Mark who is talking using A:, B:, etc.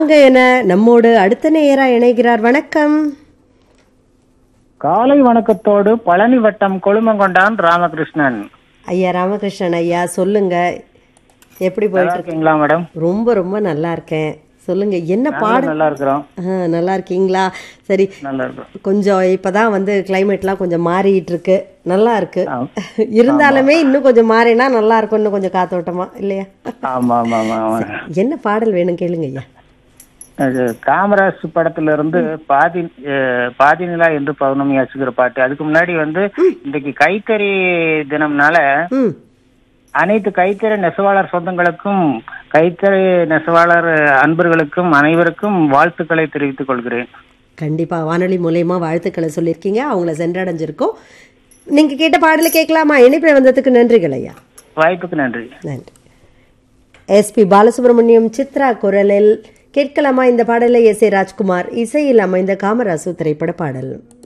A: அங்க என நம்மோடு அடுத்த நேரா இணைகிறார் வணக்கம்
B: காலை வணக்கத்தோடு பழனி வட்டம் கொழுமங்கொண்டான் ராமகிருஷ்ணன்
A: ஐயா ராமகிருஷ்ணன் ஐயா சொல்லுங்க எப்படி
B: நல்லா
A: போயிட்டு இருக்கு
B: இருக்கீங்களா மேடம்
A: ரொம்ப ரொம்ப நல்லா இருக்கேன் சொல்லுங்க என்ன பாடு
B: நல்லா இருக்கிறோம்
A: ஆ, நல்லா இருக்கீங்களா சரி
B: நல்லா இருக்கிறோம்
A: கொஞ்சம் இப்பதான் வந்து கிளைமேட்லாம் கொஞ்சம் மாறிட்டு இருக்கு நல்லா இருக்கு
B: ஆ.
A: இருந்தாலுமே இன்னும் கொஞ்சம் மாறினா நல்லா இருக்கும் இன்னும் கொஞ்சம் காத்தோட்டமா இல்லையா
B: ஆமா ஆமா ஆமா ஆமா
A: என்ன பாடல் வேணும் கேளுங்க ஐயா
B: அது காமராஜ் படத்துல இருந்து பாதி அஹ், பாதி நிலா என்று பௌர்ணமி ஆச்சுக்கிற பாட்டு அதுக்கு முன்னாடி வந்து இன்னைக்கு கைத்தறி தினம்னால
A: ம்
B: அனைத்து கைத்தறி நெசவாளர் சொந்தங்களுக்கும் கைத்தறி நெசவாளர் அன்பர்களுக்கும் அனைவருக்கும் வாழ்த்துக்களை தெரிவித்துக் கொள்கிறேன்
A: கண்டிப்பா வானொலி மூலயமா வாழ்த்துக்களை சொல்லியிருக்கீங்க அவங்கள சென்றடைஞ்சிருக்கோம் நீங்க கேட்ட பாடலை கேட்கலாமா இணைப்பில் வந்ததுக்கு நன்றிகள் ஐயா
B: வாய்ப்புக்கு நன்றி
A: நன்றி எஸ்பி பாலசுப்ரமணியம் சித்ரா குரலில் கேட்கலாமா இந்த பாடலை எஸ் ஏ ராஜ்குமார் இசையில் அமைந்த காமராசு திரைப்பட பாடல்